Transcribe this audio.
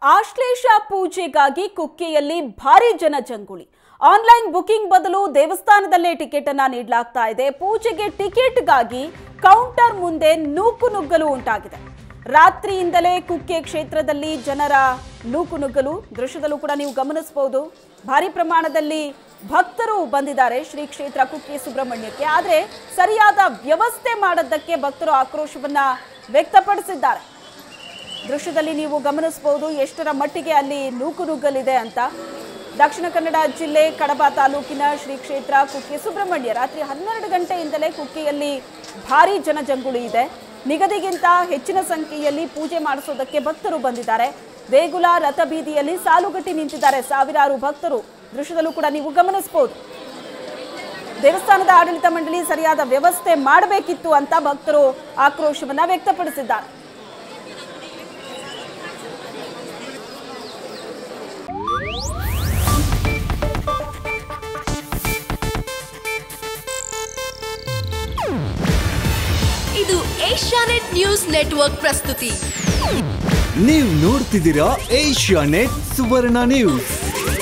ಆಶ್ಲೇಷ ಪೂಜೆಗಾಗಿ ಕುಕ್ಕೆಯಲ್ಲಿ ಭಾರಿ ಜನಜಂಗುಳಿ online booking ಬದಲು ದೇವಸ್ಥಾನದಲ್ಲೇ ಟಿಕೆಟ್ ಅನ್ನ ನೀಡಲಾಗ್ತಾ ಇದೆ ಪೂಜೆಗೆ ಟಿಕೆಟ್ಗಾಗಿ ಕೌಂಟರ್ ಮುಂದೆ ನೂಕು ನುಗ್ಗಲು ಉಂಟಾಗಿದೆ ರಾತ್ರಿಯಿಂದಲೇ ಕುಕ್ಕೆ ಕ್ಷೇತ್ರದಲ್ಲಿ ಜನರ ನೂಕು ನುಗ್ಗಲು ದೃಶ್ಯದಲ್ಲೂ ಕೂಡ ನೀವು ಗಮನಿಸಬಹುದು ಭಾರಿ ಪ್ರಮಾಣದಲ್ಲಿ ಭಕ್ತರು ಬಂದಿದ್ದಾರೆ ಶ್ರೀ ಕ್ಷೇತ್ರ ಕುಕ್ಕೆ ಸುಬ್ರಹ್ಮಣ್ಯಕ್ಕೆ ಆದರೆ ಸರಿಯಾದ ವ್ಯವಸ್ಥೆ ಮಾಡದ್ದಕ್ಕೆ ಭಕ್ತರು ಆಕ್ರೋಶವನ್ನ ವ್ಯಕ್ತಪಡಿಸಿದ್ದಾರೆ ದೃಶ್ಯದಲ್ಲಿ ನೀವು ಗಮನಿಸಬಹುದು ಎಷ್ಟರ ಮಟ್ಟಿಗೆ ಅಲ್ಲಿ ನೂಕು ನುಗ್ಗಲಿದೆ ಅಂತ ದಕ್ಷಿಣ ಕನ್ನಡ ಜಿಲ್ಲೆ ಕಡಬ ತಾಲೂಕಿನ ಶ್ರೀ ಕ್ಷೇತ್ರ ಕುಕ್ಕೆ ಸುಬ್ರಹ್ಮಣ್ಯ ರಾತ್ರಿ ಹನ್ನೆರಡು ಗಂಟೆಯಿಂದಲೇ ಕುಕ್ಕೆಯಲ್ಲಿ ಭಾರಿ ಜನಜಂಗುಳಿ ಇದೆ ನಿಗದಿಗಿಂತ ಹೆಚ್ಚಿನ ಸಂಖ್ಯೆಯಲ್ಲಿ ಪೂಜೆ ಮಾಡಿಸೋದಕ್ಕೆ ಭಕ್ತರು ಬಂದಿದ್ದಾರೆ ದೇಗುಲ ರಥಬೀದಿಯಲ್ಲಿ ಸಾಲುಗಟ್ಟಿ ನಿಂತಿದ್ದಾರೆ ಸಾವಿರಾರು ಭಕ್ತರು ದೃಶ್ಯದಲ್ಲೂ ಕೂಡ ನೀವು ಗಮನಿಸಬಹುದು ದೇವಸ್ಥಾನದ ಆಡಳಿತ ಮಂಡಳಿ ಸರಿಯಾದ ವ್ಯವಸ್ಥೆ ಮಾಡಬೇಕಿತ್ತು ಅಂತ ಭಕ್ತರು ಆಕ್ರೋಶವನ್ನ ವ್ಯಕ್ತಪಡಿಸಿದ್ದಾರೆ ಇದು ಏಷ್ಯಾನೆಟ್ ನ್ಯೂಸ್ ನೆಟ್ವರ್ಕ್ ಪ್ರಸ್ತುತಿ ನೀವು ನೋಡ್ತಿದ್ದೀರಾ ಏಷ್ಯಾ ನೆಟ್ ಸುವರ್ಣ ನ್ಯೂಸ್